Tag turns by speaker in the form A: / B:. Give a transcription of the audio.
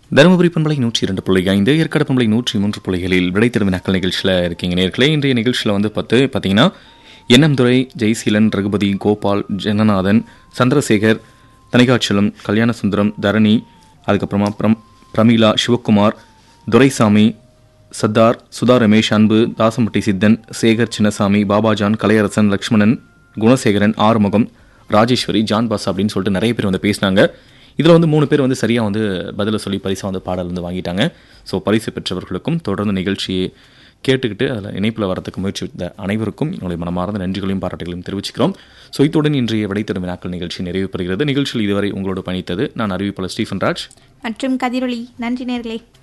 A: தருமபுரி பண்பலை நூற்றி இரண்டு புள்ளி ஐந்து ஏற்காடு பண்பலை நூற்றி மூன்று புள்ளிகளில் விடைத்தெரும் வினாக்கள் நிகழ்ச்சியில் இருக்கீங்க நேர்களே இன்றைய நிகழ்ச்சியில் வந்து பார்த்து பார்த்தீங்கன்னா என்எம் துரை ஜெய்சீலன் ரகுபதி கோபால் ஜனநாதன் சந்திரசேகர் தனிகாச்சலம் கல்யாணசுந்தரம் தரணி அதுக்கப்புறமா பிரம் பிரமீளா சிவக்குமார் துரைசாமி சத்தார் சுதா ரமேஷ் அன்பு தாசம்பட்டி சித்தன் சேகர் சின்னசாமி பாபாஜான் கலையரசன் லக்ஷ்மணன் குணசேகரன் ஆறுமுகம் ராஜேஸ்வரி ஜான் பாஸ் அப்படின்னு சொல்லிட்டு நிறைய பேர் வந்து பேசினாங்க இதில் வந்து மூணு பேர் வந்து சரியாக வந்து பதிலை சொல்லி பரிசை வந்து பாடல் வந்து வாங்கிட்டாங்க ஸோ பரிசு பெற்றவர்களுக்கும் தொடர்ந்து நிகழ்ச்சியை கேட்டுக்கிட்டு அதில் இணைப்பில் வரதுக்கு முயற்சி செய்த அனைவருக்கும் என்னுடைய மனமார்ந்த நன்றிகளையும் பாராட்டுகளையும் தெரிவிச்சுக்கிறோம் ஸோ இத்துடன் இன்றைய விடைத்தரும் வினாக்கள் நிகழ்ச்சி நிறைவு பெறுகிறது நிகழ்ச்சியில் இதுவரை உங்களோடு பயணித்தது நான் அறிவிப்பாளர் ஸ்டீஃபன் ராஜ்
B: மற்றும் கதிரொளி நன்றி நேர்களே